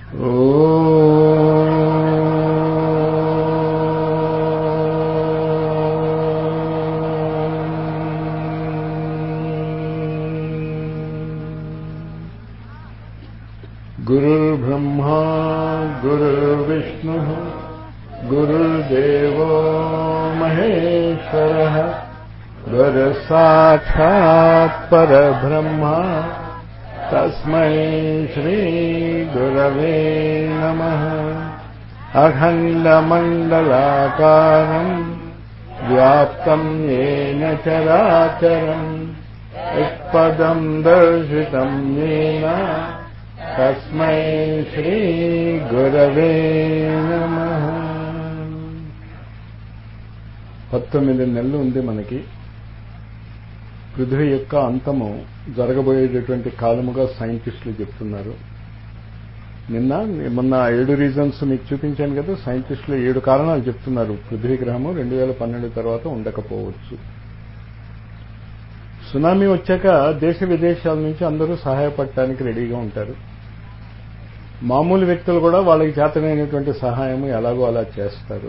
गुरुर्ब्रह्मा गुरुर्विष्णुः गुरुर्देवो महेश्वरः गुरुसाक्षात् परब्रह्मा तस्मै श्रीगुरवे नमः अखण्डमण्डलाकारम् व्याप्तम् येन चराचरम् यत्पदम् दर्शितम् येन తస్మై శ్రీ గురవే నమ పంతొమ్మిది నెలలు ఉంది మనకి పృథ్వీ యొక్క అంతము జరగబోయేటటువంటి కాలముగా సైంటిస్టులు చెప్తున్నారు నిన్న మొన్న ఏడు రీజన్స్ మీకు చూపించాను కదా సైంటిస్టులు ఏడు కారణాలు చెప్తున్నారు పృథ్వీ గ్రహము రెండు వేల పన్నెండు తర్వాత ఉండకపోవచ్చు సునామీ వచ్చాక దేశ విదేశాల నుంచి అందరూ సహాయపడటానికి రెడీగా ఉంటారు మామూలు వ్యక్తులు కూడా వాళ్ళకి చేతనైనటువంటి సహాయం ఎలాగో అలా చేస్తారు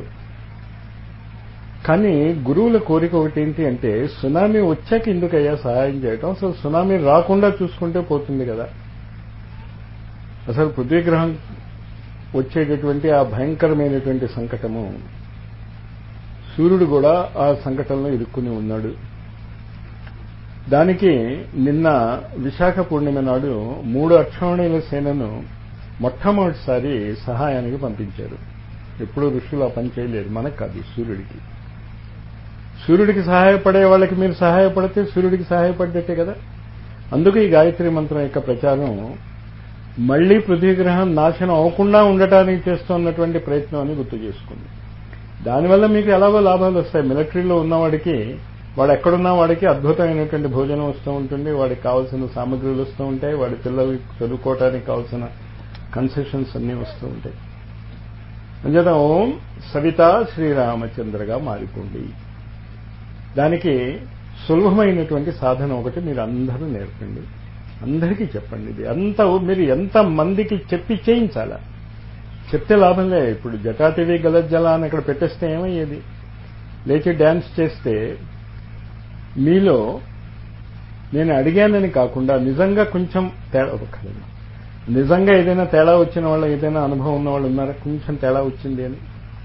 కానీ గురువుల కోరిక ఒకటి ఏంటి అంటే సునామీ వచ్చాక ఎందుకయ్యా సహాయం చేయటం అసలు సునామీ రాకుండా చూసుకుంటే పోతుంది కదా అసలు పృథ్వీగ్రహం వచ్చేటటువంటి ఆ భయంకరమైనటువంటి సంకటము సూర్యుడు కూడా ఆ సంకటంలో ఇరుక్కుని ఉన్నాడు దానికి నిన్న విశాఖ పూర్ణిమ నాడు మూడు అక్షౌణీల సేనను మొట్టమొదటిసారి సహాయానికి పంపించారు ఎప్పుడూ ఋషులు ఆ పని చేయలేదు మనకు కాదు సూర్యుడికి సూర్యుడికి సహాయపడే వాళ్ళకి మీరు సహాయపడితే సూర్యుడికి సహాయపడ్డట్టే కదా అందుకు ఈ గాయత్రి మంత్రం యొక్క ప్రచారం మళ్లీ పృథ్వీగ్రహం నాశనం అవ్వకుండా ఉండటానికి చేస్తున్నటువంటి ప్రయత్నం అని గుర్తు చేసుకుంది దానివల్ల మీకు ఎలాగో లాభాలు వస్తాయి మిలిటరీలో ఉన్నవాడికి వాడు ఎక్కడున్నా వాడికి అద్భుతమైనటువంటి భోజనం వస్తూ ఉంటుంది వాడికి కావాల్సిన సామగ్రులు వస్తూ ఉంటాయి వాడి పిల్లలు చదువుకోవటానికి కావాల్సిన కన్సెషన్స్ అన్నీ వస్తూ ఉంటాయి అంచేత ఓం సవిత శ్రీరామచంద్రగా మారిపోండి దానికి సులభమైనటువంటి సాధన ఒకటి మీరు అందరూ నేర్పండి అందరికీ చెప్పండి ఇది అంత మీరు ఎంత మందికి చెప్పి చేయించాలా చెప్తే లాభంలే ఇప్పుడు జటాటివి గలజ్జల అని ఇక్కడ పెట్టేస్తే ఏమయ్యేది లేచి డ్యాన్స్ చేస్తే మీలో నేను అడిగానని కాకుండా నిజంగా కొంచెం తేడా ఒకలేదు నిజంగా ఏదైనా తేడా వచ్చిన వాళ్ళు ఏదైనా అనుభవం ఉన్న వాళ్ళు ఉన్నారా కొంచెం తేడా వచ్చింది అని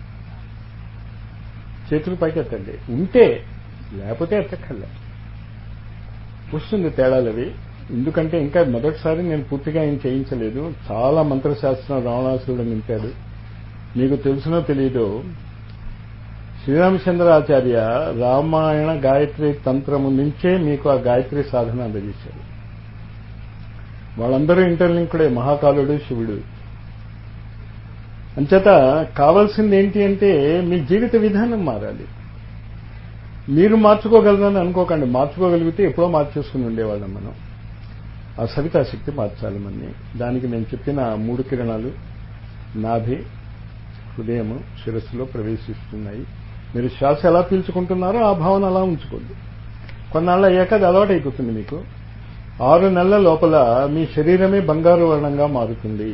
చేతులు పైకి ఎత్తండి ఉంటే లేకపోతే ఎత్తక్కర్లే వస్తుంది తేడాలు అవి ఎందుకంటే ఇంకా మొదటిసారి నేను పూర్తిగా ఏం చేయించలేదు చాలా మంత్రశాస్త్రం రావణాసురుడు నింపాడు మీకు తెలుసునో తెలియదో శ్రీరామచంద్రాచార్య రామాయణ గాయత్రి తంత్రము నుంచే మీకు ఆ గాయత్రి సాధన అందజేశారు వాళ్ళందరూ ఇంటర్లింకుడే మహాకాలుడు శివుడు అంచేత కావాల్సింది ఏంటి అంటే మీ జీవిత విధానం మారాలి మీరు మార్చుకోగలరని అనుకోకండి మార్చుకోగలిగితే ఎప్పుడో మార్చేసుకుని ఉండేవాళ్ళం మనం ఆ సవితా శక్తి మార్చాలి మన్ని దానికి నేను చెప్పిన మూడు కిరణాలు నాభి హృదయము శిరస్సులో ప్రవేశిస్తున్నాయి మీరు శ్వాస ఎలా పీల్చుకుంటున్నారో ఆ భావన అలా ఉంచుకోండి కొన్నాళ్ళు అయ్యాక అది అలవాటు అయిపోతుంది మీకు ఆరు నెలల లోపల మీ శరీరమే బంగారు వర్ణంగా మారుతుంది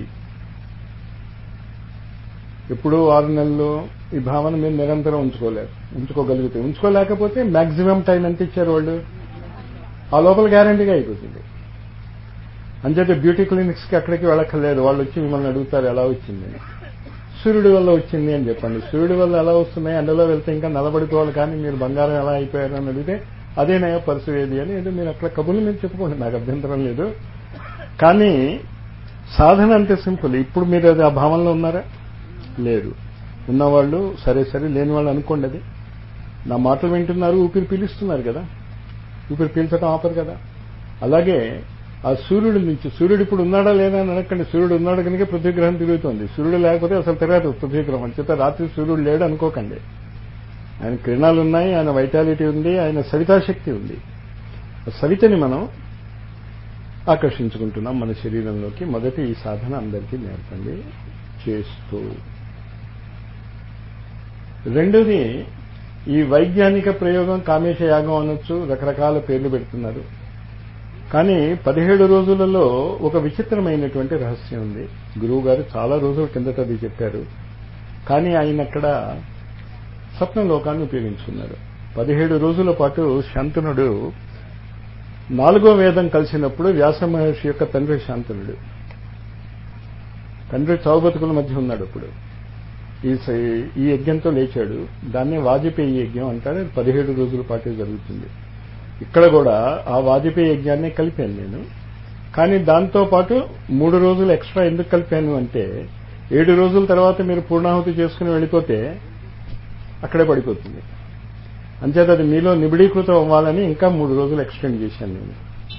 ఎప్పుడు ఆరు నెలలు ఈ భావన మీరు నిరంతరం ఉంచుకోలేరు ఉంచుకోగలిగితే ఉంచుకోలేకపోతే మాక్సిమం టైం ఎంత ఇచ్చారు వాళ్ళు ఆ లోపల గ్యారంటీగా అయిపోతుంది అంచేత బ్యూటీ క్లినిక్స్కి అక్కడికి వెళ్ళక్కర్లేదు వాళ్ళు వచ్చి మిమ్మల్ని అడుగుతారు ఎలా వచ్చింది సూర్యుడి వల్ల వచ్చింది అని చెప్పండి సూర్యుడి వల్ల ఎలా వస్తున్నాయి ఎండలో వెళ్తే ఇంకా నిలబడిపోవాలి కానీ మీరు బంగారం ఎలా అయిపోయారు అని అడిగితే అదేనయ్యా పరిస్థితి అని ఏదో మీరు అట్లా కబుర్లు మీరు చెప్పుకోండి నాకు అభ్యంతరం లేదు కానీ సాధన అంతే సింపుల్ ఇప్పుడు మీరు అది ఆ భావనలో ఉన్నారా లేదు ఉన్నవాళ్ళు సరే సరే లేని వాళ్ళు అనుకోండి అది నా మాటలు వింటున్నారు ఊపిరి పీలుస్తున్నారు కదా ఊపిరి పీల్చడం ఆపరు కదా అలాగే ఆ సూర్యుడి నుంచి సూర్యుడు ఇప్పుడు ఉన్నాడా లేదా అని అనకండి సూర్యుడు ఉన్నాడు కనుక పృథ్వీగ్రహం తిరుగుతోంది సూర్యుడు లేకపోతే అసలు తిరగదు పృథ్వీగ్రహం అంచేత రాత్రి సూర్యుడు లేడు అనుకోకండి ఆయన కిరణాలు ఉన్నాయి ఆయన వైటాలిటీ ఉంది ఆయన సవితాశక్తి ఉంది ఆ సవితని మనం ఆకర్షించుకుంటున్నాం మన శరీరంలోకి మొదటి ఈ సాధన అందరికీ నేర్పండి చేస్తూ రెండోది ఈ వైజ్ఞానిక ప్రయోగం కామేశ యాగం అనొచ్చు రకరకాల పేర్లు పెడుతున్నారు కానీ పదిహేడు రోజులలో ఒక విచిత్రమైనటువంటి రహస్యం ఉంది గురువు గారు చాలా రోజుల కిందట అది చెప్పారు కానీ ఆయన అక్కడ స్వప్నలోకాన్ని ఉపయోగించుకున్నారు పదిహేడు రోజుల పాటు శంతనుడు నాలుగో వేదం కలిసినప్పుడు వ్యాస మహర్షి యొక్క తండ్రి శాంతనుడు తండ్రి చౌబతుకుల మధ్య ఉన్నాడు అప్పుడు ఈ ఈ యజ్ఞంతో లేచాడు దాన్నే వాజపేయి యజ్ఞం అంటారు పదిహేడు రోజుల పాటు జరుగుతుంది ఇక్కడ కూడా ఆ వాజపేయి యజ్ఞాన్ని కలిపాను నేను కానీ దాంతో పాటు మూడు రోజులు ఎక్స్ట్రా ఎందుకు కలిపాను అంటే ఏడు రోజుల తర్వాత మీరు పూర్ణాహుతి చేసుకుని వెళ్ళిపోతే అక్కడే పడిపోతుంది అంచేత అది మీలో నిబిడీకృతం అవ్వాలని ఇంకా మూడు రోజులు ఎక్స్టెండ్ చేశాను నేను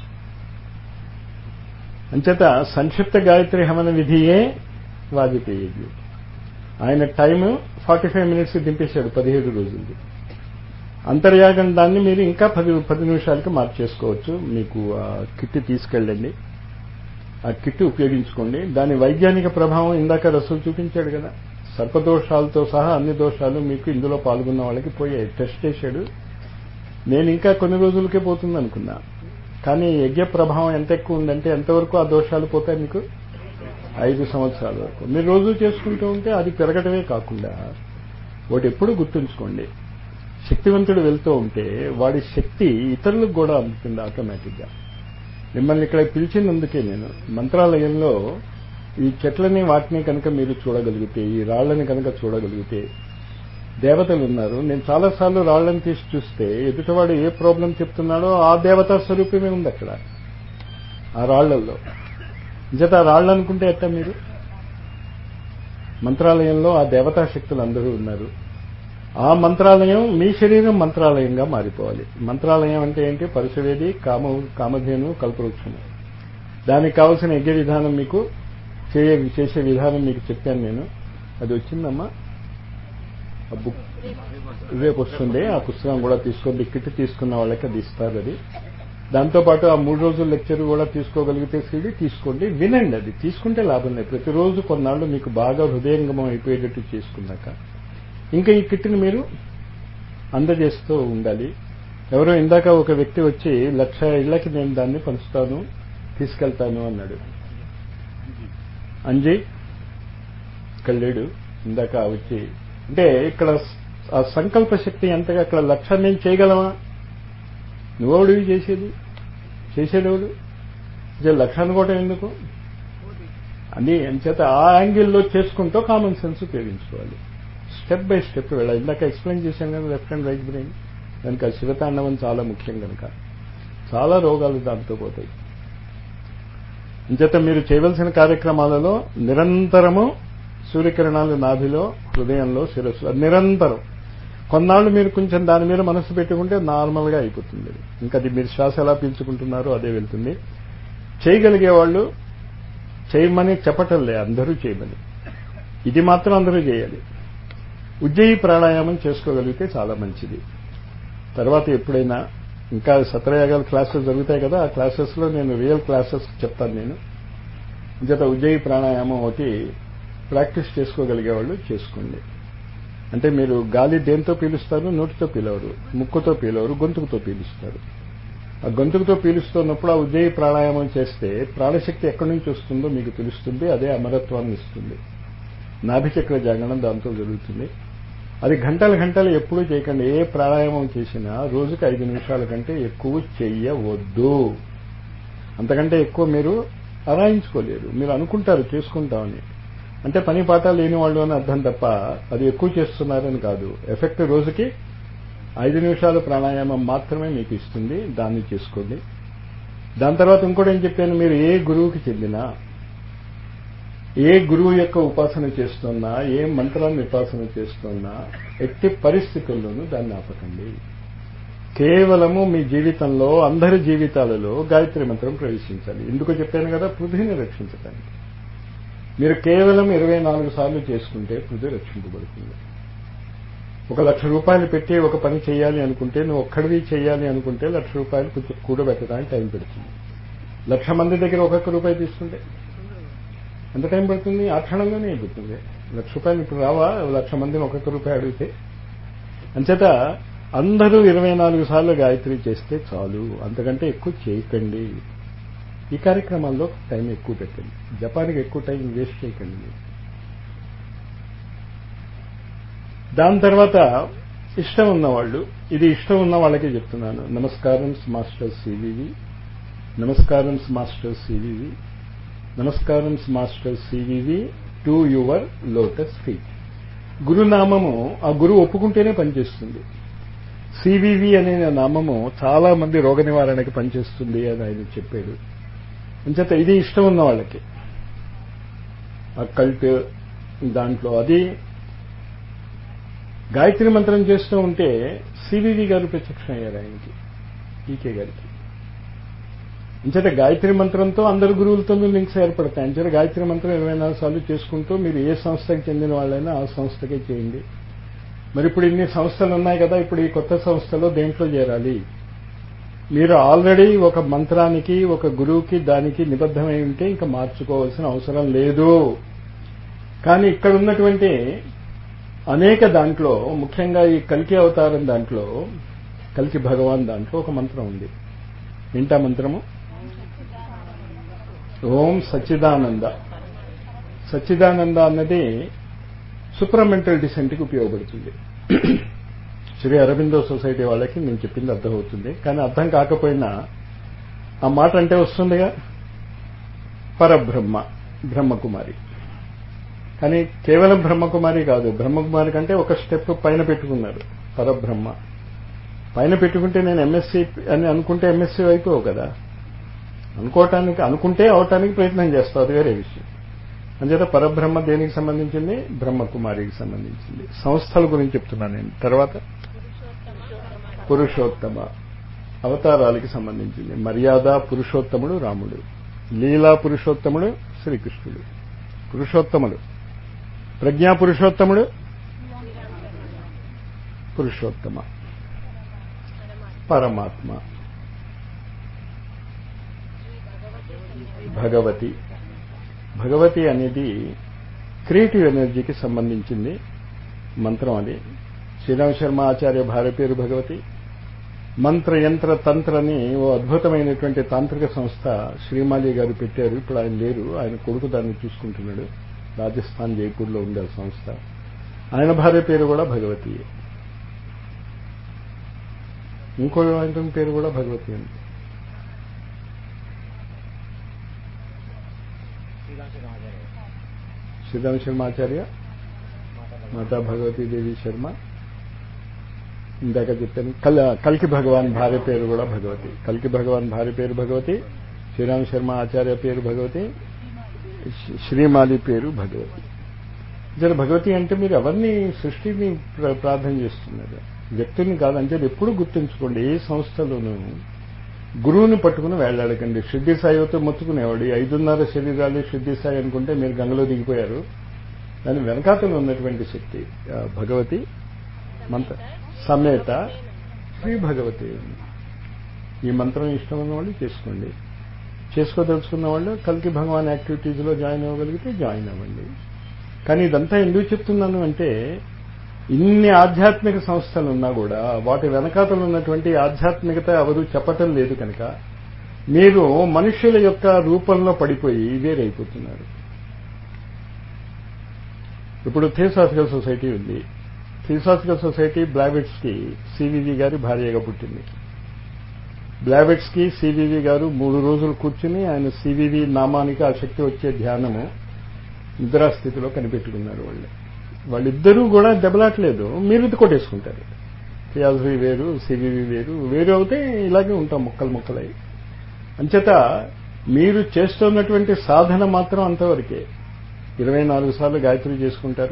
అంచేత సంక్షిప్త గాయత్రి హవన విధియే వాజపేయి యజ్ఞం ఆయన టైం ఫార్టీ ఫైవ్ మినిట్స్ దింపేశాడు పదిహేడు రోజులది అంతర్యాగం దాన్ని మీరు ఇంకా పది పది నిమిషాలకి మార్చేసుకోవచ్చు మీకు ఆ కిట్ తీసుకెళ్ళండి ఆ కిట్ ఉపయోగించుకోండి దాని వైజ్ఞానిక ప్రభావం ఇందాక రసూలు చూపించాడు కదా సర్పదోషాలతో సహా అన్ని దోషాలు మీకు ఇందులో పాల్గొన్న వాళ్ళకి పోయాయి టెస్ట్ చేశాడు నేను ఇంకా కొన్ని రోజులకే పోతుంది అనుకున్నా కానీ యజ్ఞ ప్రభావం ఎంత ఎక్కువ ఉందంటే ఎంతవరకు ఆ దోషాలు పోతాయి మీకు ఐదు సంవత్సరాల వరకు మీరు రోజు చేసుకుంటూ ఉంటే అది పెరగటమే కాకుండా ఒకటి ఎప్పుడు గుర్తుంచుకోండి శక్తివంతుడు వెళ్తూ ఉంటే వాడి శక్తి ఇతరులకు కూడా అందుతుంది ఆటోమేటిక్గా మిమ్మల్ని ఇక్కడ పిలిచినందుకే నేను మంత్రాలయంలో ఈ చెట్లని వాటిని కనుక మీరు చూడగలిగితే ఈ రాళ్లని కనుక చూడగలిగితే దేవతలు ఉన్నారు నేను చాలాసార్లు రాళ్లను తీసి చూస్తే ఎదుటివాడు ఏ ప్రాబ్లం చెప్తున్నాడో ఆ దేవతా స్వరూపమే ఉంది అక్కడ ఆ రాళ్లల్లో నిజత ఆ రాళ్ళు అనుకుంటే ఎట్టా మీరు మంత్రాలయంలో ఆ దేవతా శక్తులు అందరూ ఉన్నారు ఆ మంత్రాలయం మీ శరీరం మంత్రాలయంగా మారిపోవాలి మంత్రాలయం అంటే ఏంటి పరుశవేది కామ కామధేను కల్పవృక్షము దానికి కావలసిన యజ్ఞ విధానం మీకు చేయ చేసే విధానం మీకు చెప్పాను నేను అది వచ్చిందమ్మా ఆ బుక్ రేపు వస్తుంది ఆ పుస్తకం కూడా తీసుకోండి కిట్ తీసుకున్న వాళ్ళకి అది ఇస్తారు అది దాంతోపాటు ఆ మూడు రోజుల లెక్చర్ కూడా తీసుకోగలిగితే సీడీ తీసుకోండి వినండి అది తీసుకుంటే లాభం లేదు ప్రతిరోజు కొన్నాళ్ళు మీకు బాగా హృదయంగమం అయిపోయేటట్టు చేసుకున్నాక ఇంకా ఈ కిట్ని మీరు అందజేస్తూ ఉండాలి ఎవరో ఇందాక ఒక వ్యక్తి వచ్చి లక్ష ఇళ్లకి నేను దాన్ని పంచుతాను తీసుకెళ్తాను అన్నాడు అంజీ ఇక్కడ లేడు ఇందాక వచ్చి అంటే ఇక్కడ ఆ సంకల్ప శక్తి ఎంతగా అక్కడ లక్ష నేను చేయగలమా నువ్వెవడివి చేసేది చేసేదెవడు లక్ష అనుకోవటం ఎందుకు అని అంచేత ఆ యాంగిల్లో చేసుకుంటూ కామన్ సెన్స్ ఉపయోగించుకోవాలి స్టెప్ బై స్టెప్ వెళ్ళాలి ఇందాక ఎక్స్ప్లెయిన్ చేశాను కదా లెఫ్ట్ అండ్ రైట్ బ్రెయిన్ కనుక శివతాండవం చాలా ముఖ్యం కనుక చాలా రోగాలు దాంతో పోతాయి ఇంచేత మీరు చేయవలసిన కార్యక్రమాలలో నిరంతరము సూర్యకిరణాలు నాభిలో హృదయంలో శిరస్సు నిరంతరం కొన్నాళ్ళు మీరు కొంచెం దాని మీద మనసు పెట్టుకుంటే నార్మల్గా అయిపోతుంది ఇంకా అది మీరు శ్వాస ఎలా పీల్చుకుంటున్నారో అదే వెళ్తుంది చేయగలిగే వాళ్ళు చేయమని చెప్పటం లే అందరూ చేయమని ఇది మాత్రం అందరూ చేయాలి ఉజ్జయి ప్రాణాయామం చేసుకోగలిగితే చాలా మంచిది తర్వాత ఎప్పుడైనా ఇంకా సత్రయాగాల క్లాసెస్ జరుగుతాయి కదా ఆ క్లాసెస్లో నేను రియల్ క్లాసెస్ చెప్తాను నేను జత ఉజ్జయి ప్రాణాయామం ఒకటి ప్రాక్టీస్ చేసుకోగలిగే వాళ్ళు చేసుకోండి అంటే మీరు గాలి దేంతో పీలుస్తారు నోటితో పీలవరు ముక్కుతో పీలవరు గొంతుకుతో పీలుస్తారు ఆ గొంతుకుతో పీలుస్తున్నప్పుడు ఆ ఉజ్జయి ప్రాణాయామం చేస్తే ప్రాణశక్తి ఎక్కడి నుంచి వస్తుందో మీకు తెలుస్తుంది అదే అమరత్వాన్ని ఇస్తుంది నాభిచక్ర జాగరణం దాంతో జరుగుతుంది అది గంటలు గంటలు ఎప్పుడూ చేయకండి ఏ ప్రాణాయామం చేసినా రోజుకి ఐదు నిమిషాల కంటే ఎక్కువ చెయ్యవద్దు అంతకంటే ఎక్కువ మీరు అరాయించుకోలేరు మీరు అనుకుంటారు చేసుకుంటామని అంటే పని పాట లేని వాళ్ళు అని అర్థం తప్ప అది ఎక్కువ చేస్తున్నారని కాదు ఎఫెక్ట్ రోజుకి ఐదు నిమిషాల ప్రాణాయామం మాత్రమే మీకు ఇస్తుంది దాన్ని చేసుకోండి దాని తర్వాత ఇంకోటి ఏం చెప్పాను మీరు ఏ గురువుకి చెందినా ఏ గురువు యొక్క ఉపాసన చేస్తున్నా ఏ మంత్రాన్ని ఉపాసన చేస్తున్నా ఎట్టి పరిస్థితుల్లోనూ దాన్ని ఆపకండి కేవలము మీ జీవితంలో అందరి జీవితాలలో గాయత్రి మంత్రం ప్రవేశించాలి ఎందుకు చెప్పాను కదా పృథ్వీని రక్షించడానికి మీరు కేవలం ఇరవై నాలుగు సార్లు చేసుకుంటే పృథ్వీ రక్షింపబడుతుంది ఒక లక్ష రూపాయలు పెట్టి ఒక పని చేయాలి అనుకుంటే నువ్వు ఒక్కడివి చేయాలి అనుకుంటే లక్ష రూపాయలు కొంచెం కూడబెట్టడానికి టైం పెడుతుంది లక్ష మంది దగ్గర ఒక్కొక్క రూపాయి తీసుకుంటే ఎంత టైం పడుతుంది ఆ క్షణంగానే అయిపోతుంది లక్ష రూపాయలు ఇప్పుడు రావా లక్ష మందిని ఒక్కొక్క రూపాయి అడిగితే అంచేత అందరూ ఇరవై నాలుగు సార్లు గాయత్రి చేస్తే చాలు అంతకంటే ఎక్కువ చేయకండి ఈ కార్యక్రమాల్లో టైం ఎక్కువ పెట్టండి జపాన్కి ఎక్కువ టైం వేస్ట్ చేయకండి మీరు దాని తర్వాత ఇష్టం ఉన్నవాళ్ళు ఇది ఇష్టం ఉన్న వాళ్ళకే చెప్తున్నాను నమస్కారం మాస్టర్ సివివి నమస్కారం మాస్టర్ సివివి నమస్కారం master CVV to your lotus feet గురునామము ఆ గురువు ఒప్పుకుంటేనే పనిచేస్తుంది సివివి అనే నామము చాలా మంది రోగ నివారణకి పనిచేస్తుంది అని ఆయన చెప్పాడు అంచేత ఇది ఇష్టం ఉన్న వాళ్ళకి ఆ కల్ట్ దాంట్లో అది గాయత్రి మంత్రం చేస్తూ ఉంటే సివివి గారు ప్రత్యక్షం అయ్యారు ఆయనకి ఈకే గారికి అంచేత గాయత్రి మంత్రంతో అందరు గురువులతో లింక్స్ ఏర్పడతాయి అంచేత గాయత్రి మంత్రం ఇరవై నాలుగు సార్లు చేసుకుంటూ మీరు ఏ సంస్థకి చెందిన వాళ్ళైనా ఆ సంస్థకే చేయండి మరి ఇప్పుడు ఇన్ని సంస్థలు ఉన్నాయి కదా ఇప్పుడు ఈ కొత్త సంస్థలో దేంట్లో చేరాలి మీరు ఆల్రెడీ ఒక మంత్రానికి ఒక గురువుకి దానికి నిబద్ధమై ఉంటే ఇంకా మార్చుకోవాల్సిన అవసరం లేదు కానీ ఇక్కడ ఉన్నటువంటి అనేక దాంట్లో ముఖ్యంగా ఈ కల్కి అవతారం దాంట్లో కల్కి భగవాన్ దాంట్లో ఒక మంత్రం ఉంది ఏంటా మంత్రము ఓం సచ్చిదానంద సచ్చిదానంద అన్నది సూప్రమెంటల్ డిసెంట్కి ఉపయోగపడుతుంది శ్రీ అరవిందో సొసైటీ వాళ్ళకి నేను చెప్పింది అర్థమవుతుంది కానీ అర్థం కాకపోయినా ఆ మాట అంటే వస్తుందిగా పరబ్రహ్మ బ్రహ్మకుమారి కానీ కేవలం బ్రహ్మకుమారి కాదు బ్రహ్మకుమారి కంటే ఒక స్టెప్ పైన పెట్టుకున్నారు పరబ్రహ్మ పైన పెట్టుకుంటే నేను ఎంఎస్సీ అని అనుకుంటే ఎంఎస్సీ అయిపోవు కదా అనుకోవటానికి అనుకుంటే అవటానికి ప్రయత్నం చేస్తావు అది వేరే విషయం అంచేత పరబ్రహ్మ దేనికి సంబంధించింది బ్రహ్మకుమారికి సంబంధించింది సంస్థల గురించి చెప్తున్నాను నేను తర్వాత పురుషోత్తమ అవతారాలకి సంబంధించింది మర్యాద పురుషోత్తముడు రాముడు లీలా పురుషోత్తముడు శ్రీకృష్ణుడు పురుషోత్తముడు ప్రజ్ఞా పురుషోత్తముడు పురుషోత్తమ పరమాత్మ భగవతి భగవతి అనేది క్రియేటివ్ ఎనర్జీకి సంబంధించింది మంత్రం అది శ్రీరామ్ శర్మ ఆచార్య భార్య పేరు భగవతి మంత్ర యంత్ర తంత్రని ఓ అద్భుతమైనటువంటి తాంత్రిక సంస్థ శ్రీమాలి గారు పెట్టారు ఇప్పుడు ఆయన లేరు ఆయన కొడుకు దాన్ని చూసుకుంటున్నాడు రాజస్థాన్ జైపూర్లో ఉండే సంస్థ ఆయన భార్య పేరు కూడా భగవతి ఇంకో ఆయన పేరు కూడా భగవతి అండి శ్రీరామ్ శర్మ ఆచార్య మాతా భగవతీదేవి శర్మ ఇందాక చెప్పాను కల్ కల్కి భగవాన్ భార్య పేరు కూడా భగవతి కల్కి భగవాన్ భార్య పేరు భగవతి శ్రీరామ్ శర్మ ఆచార్య పేరు భగవతి శ్రీమాలి పేరు భగవతి జర భగవతి అంటే మీరు ఎవరిని సృష్టిని ప్రార్థన చేస్తున్నారు వ్యక్తిని కాదంటే ఎప్పుడు గుర్తుంచుకోండి ఏ సంస్థలోనూ గురువుని పట్టుకుని వేళ్లాడకండి షిడ్డి సాయితో మొత్తుకునేవాడు ఐదున్నర శరీరాలు షిడ్డి సాయి అనుకుంటే మీరు గంగలో దిగిపోయారు దాని వెనకాతలు ఉన్నటువంటి శక్తి భగవతి మంత్ర సమేత శ్రీ భగవతి ఈ మంత్రం ఇష్టం ఉన్న వాళ్ళు చేసుకోండి చేసుకోదలుచుకున్న వాళ్ళు కలికి భగవాన్ యాక్టివిటీస్లో జాయిన్ అవ్వగలిగితే జాయిన్ అవ్వండి కానీ ఇదంతా ఎందుకు చెప్తున్నాను అంటే ఇన్ని ఆధ్యాత్మిక సంస్థలు ఉన్నా కూడా వాటి వెనకాతలు ఉన్నటువంటి ఆధ్యాత్మికత ఎవరు చెప్పటం లేదు కనుక మీరు మనుషుల యొక్క రూపంలో పడిపోయి వేరైపోతున్నారు ఇప్పుడు థియోసాఫికల్ సొసైటీ ఉంది థియోసాఫికల్ సొసైటీ బ్లావెట్స్ కి సివివి గారి భార్యగా పుట్టింది బ్లావెట్స్ కి సివివి గారు మూడు రోజులు కూర్చుని ఆయన సివివి నామానికి ఆ శక్తి వచ్చే ధ్యానము నిద్రాస్థితిలో కనిపెట్టుకున్నారు వాళ్ళు వాళ్ళిద్దరూ కూడా దెబ్బలాట్లేదు మీరు ఇది కొట్టేసుకుంటారు ఫియాజీ వేరు సివివి వేరు వేరు అవుతే ఇలాగే ఉంటాం మొక్కలు మొక్కలై అంచేత మీరు చేస్తున్నటువంటి సాధన మాత్రం అంతవరకే ఇరవై నాలుగు సార్లు గాయత్రి చేసుకుంటారు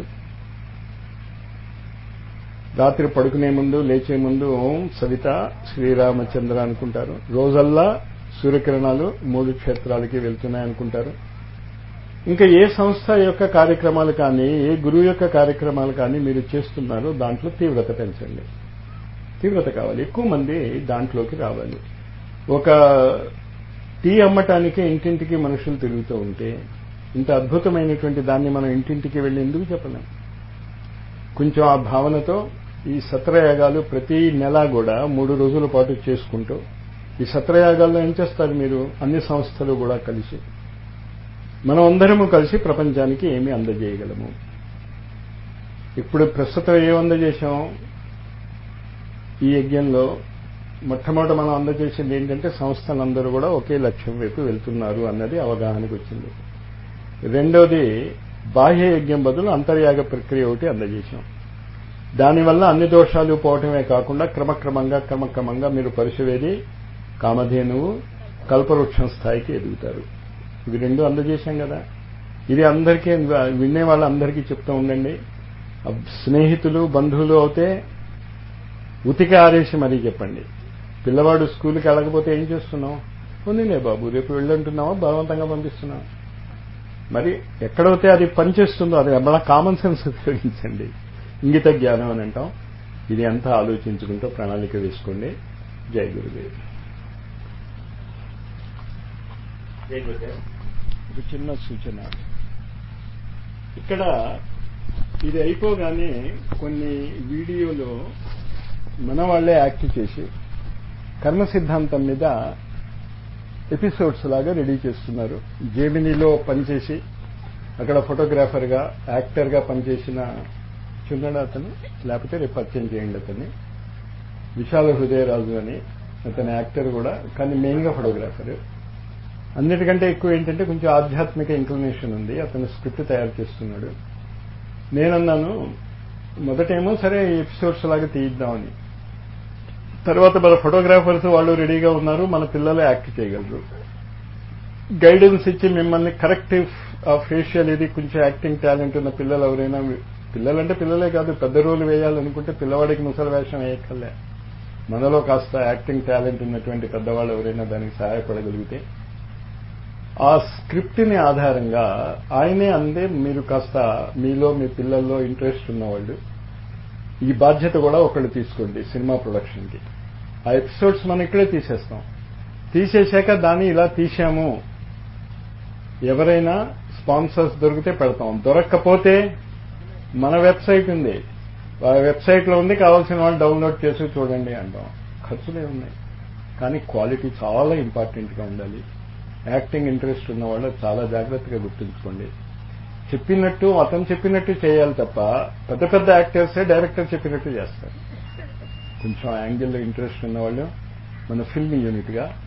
రాత్రి పడుకునే ముందు లేచే ముందు ఓం సవిత శ్రీరామచంద్ర అనుకుంటారు రోజల్లా సూర్యకిరణాలు మూడు క్షేత్రాలకి వెళ్తున్నాయి అనుకుంటారు ఇంకా ఏ సంస్థ యొక్క కార్యక్రమాలు కానీ ఏ గురువు యొక్క కార్యక్రమాలు కానీ మీరు చేస్తున్నారో దాంట్లో తీవ్రత పెంచండి తీవ్రత కావాలి ఎక్కువ మంది దాంట్లోకి రావాలి ఒక టీ అమ్మటానికి ఇంటింటికి మనుషులు తిరుగుతూ ఉంటే ఇంత అద్భుతమైనటువంటి దాన్ని మనం ఇంటింటికి వెళ్ళి ఎందుకు చెప్పలేం కొంచెం ఆ భావనతో ఈ సత్రయాగాలు ప్రతి నెల కూడా మూడు రోజుల పాటు చేసుకుంటూ ఈ సత్రయాగాల్లో ఏం చేస్తారు మీరు అన్ని సంస్థలు కూడా కలిసి మనం అందరము కలిసి ప్రపంచానికి ఏమి అందజేయగలము ఇప్పుడు ప్రస్తుతం ఏం అందజేశాం ఈ యజ్ఞంలో మొట్టమొదట మనం అందజేసింది ఏంటంటే సంస్థలందరూ కూడా ఒకే లక్ష్యం వైపు వెళ్తున్నారు అన్నది అవగాహనకు వచ్చింది రెండోది బాహ్య యజ్ఞం బదులు అంతర్యాగ ప్రక్రియ ఒకటి అందజేశాం దానివల్ల అన్ని దోషాలు పోవటమే కాకుండా క్రమక్రమంగా క్రమక్రమంగా మీరు పరిశువేది కామధేనువు కల్పవృక్షం స్థాయికి ఎదుగుతారు ఇవి రెండు అందజేశాం కదా ఇది అందరికీ వినే వాళ్ళందరికీ చెప్తూ ఉండండి స్నేహితులు బంధువులు అవుతే ఉతిక ఆరేసి మరీ చెప్పండి పిల్లవాడు స్కూల్కి వెళ్ళకపోతే ఏం చేస్తున్నావు ఉందిలే బాబు రేపు వెళ్ళంటున్నావా బలవంతంగా పంపిస్తున్నావు మరి ఎక్కడైతే అది పనిచేస్తుందో అది మళ్ళా కామన్ సెన్స్ ఉపయోగించండి ఇంగిత జ్ఞానం అని అంటాం ఇది అంతా ఆలోచించుకుంటూ ప్రణాళిక వేసుకోండి జై గురుదేవ్ జై గురుదేవ్ ఒక చిన్న సూచన ఇక్కడ ఇది అయిపోగానే కొన్ని వీడియోలో మన వాళ్లే యాక్ట్ చేసి కర్మ సిద్ధాంతం మీద ఎపిసోడ్స్ లాగా రెడీ చేస్తున్నారు జేమినీలో పనిచేసి అక్కడ ఫోటోగ్రాఫర్గా యాక్టర్గా పనిచేసిన చూడండి అతను లేకపోతే రేపు పరిచయం చేయండి అతన్ని విశాల హృదయరాజు అని అతని యాక్టర్ కూడా కానీ మెయిన్గా ఫోటోగ్రాఫర్ అన్నిటికంటే ఎక్కువ ఏంటంటే కొంచెం ఆధ్యాత్మిక ఇంక్లినేషన్ ఉంది అతను స్క్రిప్ట్ తయారు చేస్తున్నాడు నేనన్నాను మొదటేమో సరే ఎపిసోడ్స్ లాగా తీయిద్దామని తర్వాత మన ఫోటోగ్రాఫర్స్ వాళ్ళు రెడీగా ఉన్నారు మన పిల్లలు యాక్ట్ చేయగలరు గైడెన్స్ ఇచ్చి మిమ్మల్ని కరెక్టివ్ ఆ ఫేషియల్ ఇది కొంచెం యాక్టింగ్ టాలెంట్ ఉన్న పిల్లలు ఎవరైనా పిల్లలంటే పిల్లలే కాదు పెద్ద రోలు వేయాలనుకుంటే పిల్లవాడికి ముసలి వేషం వేయక్కర్లే మనలో కాస్త యాక్టింగ్ టాలెంట్ ఉన్నటువంటి పెద్దవాళ్ళు ఎవరైనా దానికి సహాయపడగలిగితే ఆ స్క్రిప్ట్ని ఆధారంగా ఆయనే అందే మీరు కాస్త మీలో మీ పిల్లల్లో ఇంట్రెస్ట్ ఉన్నవాళ్ళు ఈ బాధ్యత కూడా ఒకళ్ళు తీసుకోండి సినిమా ప్రొడక్షన్కి ఆ ఎపిసోడ్స్ మనం ఇక్కడే తీసేస్తాం తీసేశాక దాన్ని ఇలా తీసాము ఎవరైనా స్పాన్సర్స్ దొరికితే పెడతాం దొరక్కపోతే మన వెబ్సైట్ ఉంది ఆ వెబ్సైట్లో ఉంది కావాల్సిన వాళ్ళు డౌన్లోడ్ చేసి చూడండి అంటాం ఖర్చులే ఉన్నాయి కానీ క్వాలిటీ చాలా ఇంపార్టెంట్గా ఉండాలి యాక్టింగ్ ఇంట్రెస్ట్ ఉన్న వాళ్ళు చాలా జాగ్రత్తగా గుర్తుంచుకోండి చెప్పినట్టు అతను చెప్పినట్టు చేయాలి తప్ప పెద్ద పెద్ద యాక్టర్సే డైరెక్టర్ చెప్పినట్టు చేస్తారు కొంచెం యాంగిల్లో ఇంట్రెస్ట్ ఉన్నవాళ్ళు మన ఫిల్మ్ యూనిట్గా